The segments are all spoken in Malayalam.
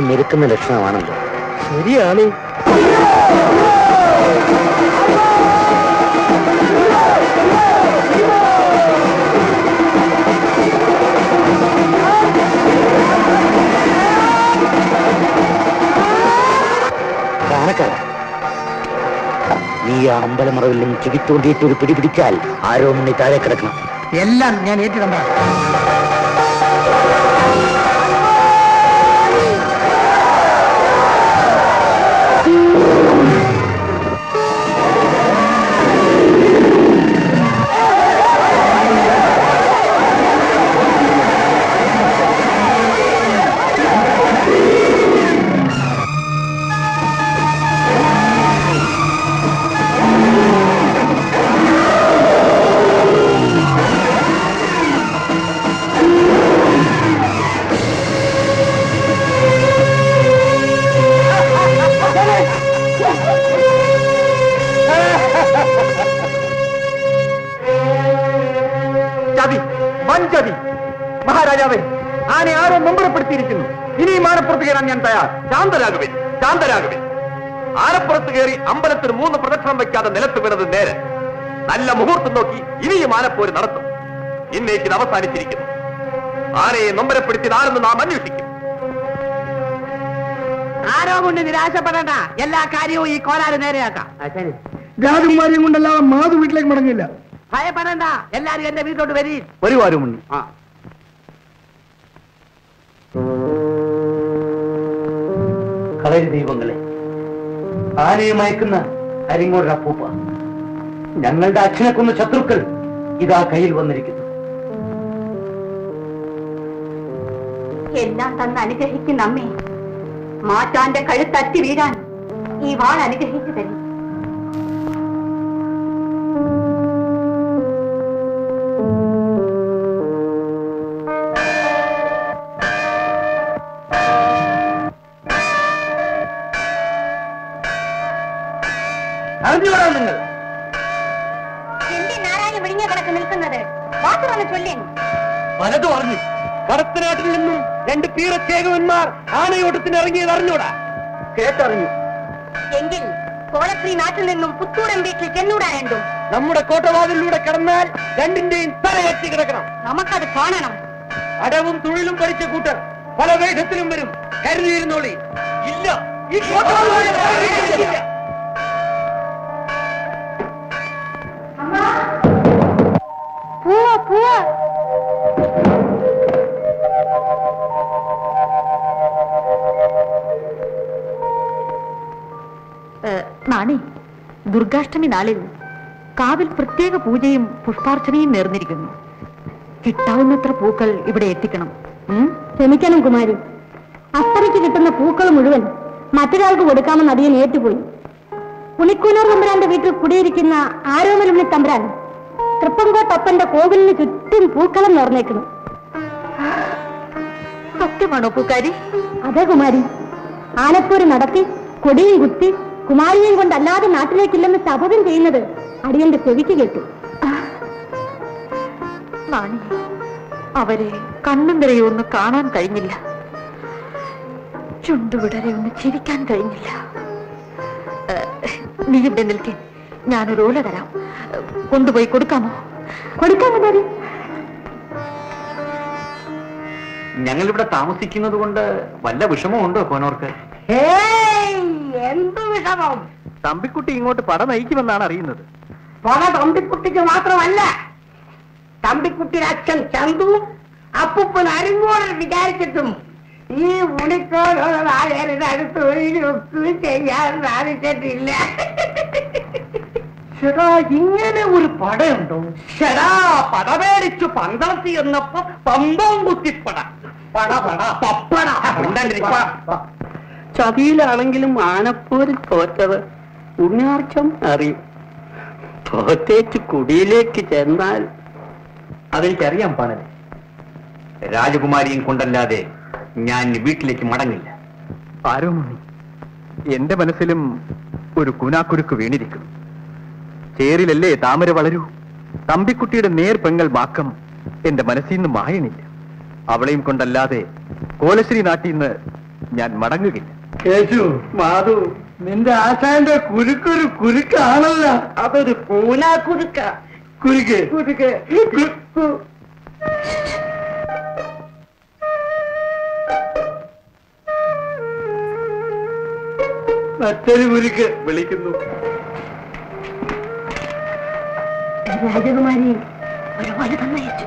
ഞെരുക്കുന്ന ലക്ഷണമാണല്ലോ ശരിയാണ് കാനക്കാര നീ ആ അമ്പലമറവിൽ നിന്ന് ചെവിത്തോണ്ടിയിട്ട് ഒരു പിടി പിടിച്ചാൽ ആരോ മുന്നിൽ താഴെ കിടക്കണം എല്ലാം ഞാൻ ഏറ്റുകണ്ട ചതി വഞ്ചതി മഹാരാജാവേ ആനെ ആരോ നമ്പരപ്പെടുത്തിയിരിക്കുന്നു ഇനിയും ആനപ്പുറത്ത് കയറാൻ ഞാൻ തയ്യാർ ശാന്തരാകുവിൻ ശാന്തരാകുവിൻ ആനപ്പുറത്ത് കയറി അമ്പലത്തിൽ മൂന്ന് പ്രദക്ഷിണം വയ്ക്കാതെ നിലത്ത് വീണത് നേരെ നല്ല മുഹൂർത്തം നോക്കി ഇനിയും ആനപ്പോര് നടത്തും ഇന്നേക്ക് ഇത് അവസാനിച്ചിരിക്കുന്നു ആനയെ നൊമ്പരപ്പെടുത്തിയത് ആരെന്ന് നാം അന്വേഷിക്കും ആരോ കൊണ്ട് നിരാശപ്പെടണ്ട എല്ലാ കാര്യവും ഈ കോലാര് നേരെയാക്കാം രാജകുമാരിയും കൊണ്ടല്ലാതെ മാധു വീട്ടിലേക്ക് മടങ്ങില്ല ഭയപ്പെടണ്ട എല്ലാരും എന്റെ വീട്ടിലോട്ട് വരീ ഒരു വാരുമുണ്ണി കളരി ദൈവങ്ങളെ ആനയെ മയക്കുന്ന അരിങ്ങോട് അപ്പൂപ്പ ഞങ്ങളുടെ അച്ഛനെ കൊന്ന ശത്രുക്കൾ ഇതാ കയ്യിൽ വന്നിരിക്കുന്നു എല്ലാം തന്ന് അനുഗ്രഹിക്കുന്ന അമ്മേ മാറ്റാന്റെ കഴുത്തറ്റി വീഴാൻ ഈ വാൾ അനുഗ്രഹിച്ചു തരും അറിഞ്ഞുകൊള്ളാം നിങ്ങൾ എന്റെ നാരായണ വിഴിഞ്ഞ കിടക്ക് നിൽക്കുന്നത് വാക്കുവന്ന് ചൊല്ലേൻ പലതും അറിഞ്ഞു കടത്തനാട്ടിൽ നിന്നും രണ്ട് പീറച്ചേകവന്മാർ ആനയോട്ടത്തിന് ഇറങ്ങിയത് അറിഞ്ഞൂടാ കേട്ടറിഞ്ഞു എങ്കിൽ കോളശ്രീ നാട്ടിൽ നിന്നും പുത്തൂരം വീട്ടിൽ ചെന്നൂടാനുണ്ടും നമ്മുടെ കോട്ടവാതിലൂടെ കടന്നാൽ രണ്ടിന്റെയും തലകറ്റി കിടക്കണം നമുക്കത് കാണണം അടവും തൊഴിലും പഠിച്ച കൂട്ടർ പല വേഷത്തിലും വരും കരുതിയിരുന്നോളി ഇല്ല ഈ കോട്ടവാതിലൂടെ പ്രവേശിക്കില്ല. പോവാ പോവാ നാണി ദുർഗാഷ്ടമി നാളിൽ കാവിൽ പ്രത്യേക പൂജയും പുഷ്പാർച്ചനയും നേർന്നിരിക്കുന്നു കിട്ടാവുന്നത്ര പൂക്കൾ ഇവിടെ എത്തിക്കണം ഉം? ക്ഷമിക്കണം കുമാരി അസ്തമിക്ക് കിട്ടുന്ന പൂക്കൾ മുഴുവൻ മറ്റൊരാൾക്ക് കൊടുക്കാമെന്ന് അടിയൻ ഏറ്റുപോയി പുളിക്കൂനൂർ തമ്പുരാന്റെ വീട്ടിൽ കുടിയിരിക്കുന്ന ആരോമലുണ്ണി തമ്പുരാൻ തൃപ്പങ്കോട്ടപ്പന്റെ കോവിലിന് ചുറ്റും പൂക്കളം നിറഞ്ഞേക്കുന്നു സത്യമാണോ പൂക്കാരി അതെ കുമാരി ആനപ്പൂര് നടത്തി കൊടിയും കുത്തി കുമാരിയെയും കൊണ്ടല്ലാതെ നാട്ടിലേക്കില്ലെന്ന് ശപഥം ചെയ്യുന്നത് അടിയന്റെ ചെവിക്ക് കേട്ടു നാണി അവരെ കണ്ണും നിറയെ ഒന്ന് കാണാൻ കഴിഞ്ഞില്ല ചുണ്ടുവിടരെ ഒന്ന് ചിരിക്കാൻ കഴിഞ്ഞില്ല ഏഹ്, നീ ഇവിടെ നിൽക്കേ ഞാനൊരു ഓല തരാം ഏഹ്, കൊണ്ടുപോയി കൊടുക്കാമോ കൊടുക്കാൻ കുമാരി ഞങ്ങളിവിടെ താമസിക്കുന്നത് കൊണ്ട് വല്ല വിഷമമുണ്ടോ കോനോർക്ക് എന്ത് വിഷമം തമ്പിക്കുട്ടി ഇങ്ങോട്ട് പട നയിക്കുമെന്നാണ് അറിയുന്നത് പല തമ്പിക്കുട്ടിക്ക് മാത്രമല്ല തമ്പിക്കുട്ടിയുടെ അച്ഛൻ ചന്തുവും അപ്പൂപ്പൻ അരിങ്ങോടൻ വിചാരിച്ചിട്ടും ഈ ഉണിക്കോടുള്ള അടുത്ത് ഒഴിഞ്ഞൊക്കെ ചെയ്യാൻ സാധിച്ചിട്ടില്ല ചേടാ ഇങ്ങനെ ഒരു പടയുണ്ടോ ചേടാ പട പേടിച്ചു പന്തളത്തി എന്നപ്പോ പമ്പം കുത്തിപ്പട പട പട പപ്പട ചതിയിലാണെങ്കിലും ആനപ്പോരിൽ തോറ്റത് ഉണ്ണിയാർച്ചം അറിയും തോറ്റേച്ച് കുടിയിലേക്ക് ചെന്നാൽ അതെനിക്കറിയാം പാണനെ രാജകുമാരിയും കൊണ്ടല്ലാതെ ഞാൻ വീട്ടിലേക്ക് മടങ്ങില്ല ആരോ എന്റെ മനസ്സിലും ഒരു കുനാക്കുരുക്ക് വീണിരിക്കുന്നു ചേരിലല്ലേ താമര വളരൂ തമ്പിക്കുട്ടിയുടെ നേർ പെങ്ങൾ മാക്കം എന്റെ മനസ്സിൽ നിന്ന് മായണില്ല അവളെയും കൊണ്ടല്ലാതെ കോലശ്രീ നാട്ടിൽ നിന്ന് ഞാൻ മടങ്ങുകയില്ല കേശു മാധു നിന്റെ ആശാന്റെ കുരുക്കൊരു കുരുക്കാണല്ല അതൊരു കൂനാ കുരുക്ക കുരുക്ക് കുരുക്ക് കു- കു- മറ്റൊരു കുരുക്ക് വിളിക്കുന്നു രാജകുമാരി ഒരുപാട് തന്നയച്ചു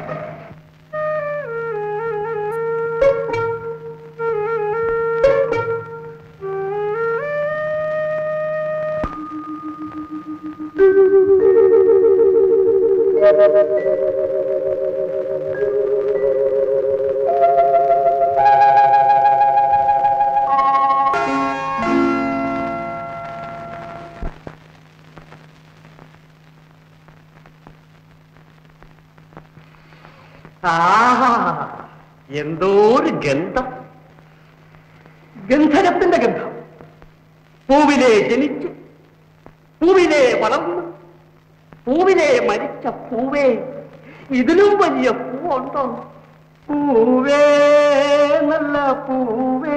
ആഹാ എന്തോരു ഗന്ധം ഗന്ധരത്തിന്റെ ഗന്ധം പൂവിലെ ജനിച്ച് പൂവിലെ വളർന്ന് പൂവിലെ മരിച്ച പൂവേ ഇതിലും വലിയ പൂവുണ്ടോ പൂവേ നല്ല പൂവേ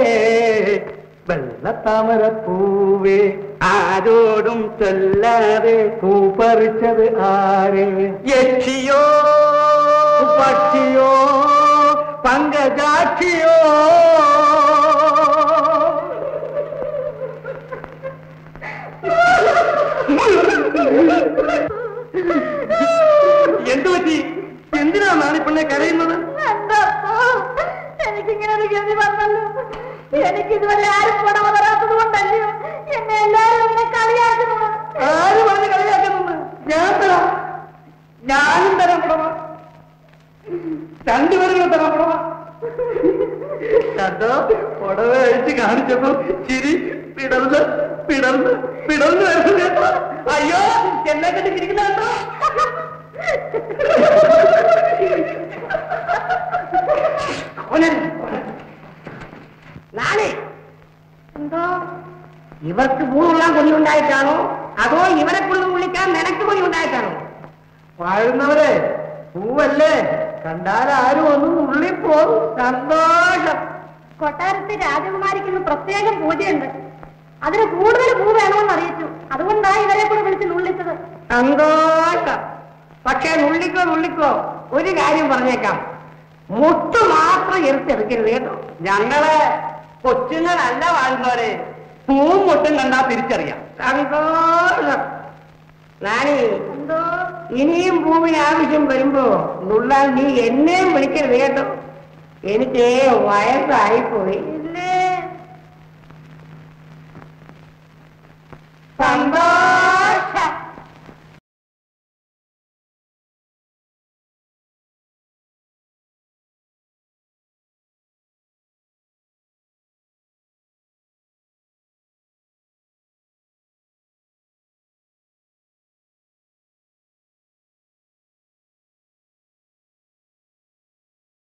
വെള്ളത്താമര പൂവേ ആരോടും ചൊല്ലാതെ പൂ പറിച്ചത് ആരെ യക്ഷിയോ പക്ഷിയോ പങ്കജാക്ഷിയോ എന്തു പറ്റി എന്തിനാ നാണിപ്പെണ്ണെ കരയുന്നത് എനിക്കിങ്ങനെ ഒരു ഗതി വന്നല്ലോ എനിക്ക് ഇതുവരെ ആരും പണം വരാത്തത് കൊണ്ടല്ലയോ എന്നെ എല്ലാവരും ഇങ്ങനെ കളിയാക്കുന്നത് ആര് പറഞ്ഞ് കളിയാക്കുന്നുണ്ട് ഞാൻ തരാം ഞാനും തരാം പടവ രണ്ടുപേരും തരാം പടവ കണ്ടോ പുടവ അഴിച്ച് കാണിച്ചപ്പോ ചിരി പിടർന്ന് പിടർന്ന് പിടർന്ന് വരുന്നു കേട്ടോ അയ്യോ എന്നെ കണ്ട് ചിരിക്കുന്ന കണ്ടോ നാളെ എന്തോ ഇവർക്ക് പൂവുള്ള കൊതിയുണ്ടായിട്ടാണോ അതോ ഇവരെ കൊണ്ട് വിളിക്കാൻ നിനക്ക് കൊതിയുണ്ടായിട്ടാണോ വാഴുന്നവരെ പൂവല്ലേ കണ്ടാൽ ആരും ഒന്നും ഉള്ളിപ്പോകും സന്തോഷം കൊട്ടാരത്തിൽ രാജകുമാരിക്ക് ഇന്ന് പ്രത്യേകം പൂജയുണ്ട് അതിന് കൂടുതൽ പൂ വേണമെന്ന് അറിയിച്ചു അതുകൊണ്ടാണ് ഇവരെ കൂടെ വിളിച്ച് നുള്ളിച്ചത് സന്തോഷം പക്ഷേ നുള്ളിക്കോ നുള്ളിക്കോ ഒരു കാര്യം പറഞ്ഞേക്കാം മുട്ട് മാത്രം എടുത്തെടുക്കരുത് കേട്ടോ ഞങ്ങളെ കൊച്ചുങ്ങളല്ല വാഴുന്നവരെ പൂവും മുട്ടും കണ്ടാ തിരിച്ചറിയാം സന്തോഷം നാണി എന്തോ ഇനിയും ഭൂമിന് ആവശ്യം വരുമ്പോ നുള്ളാൻ നീ എന്നെയും വിളിക്കരുത് കേട്ടോ എനിക്ക് വയസ്സായിപ്പോയി ഇല്ലേ സന്തോഷം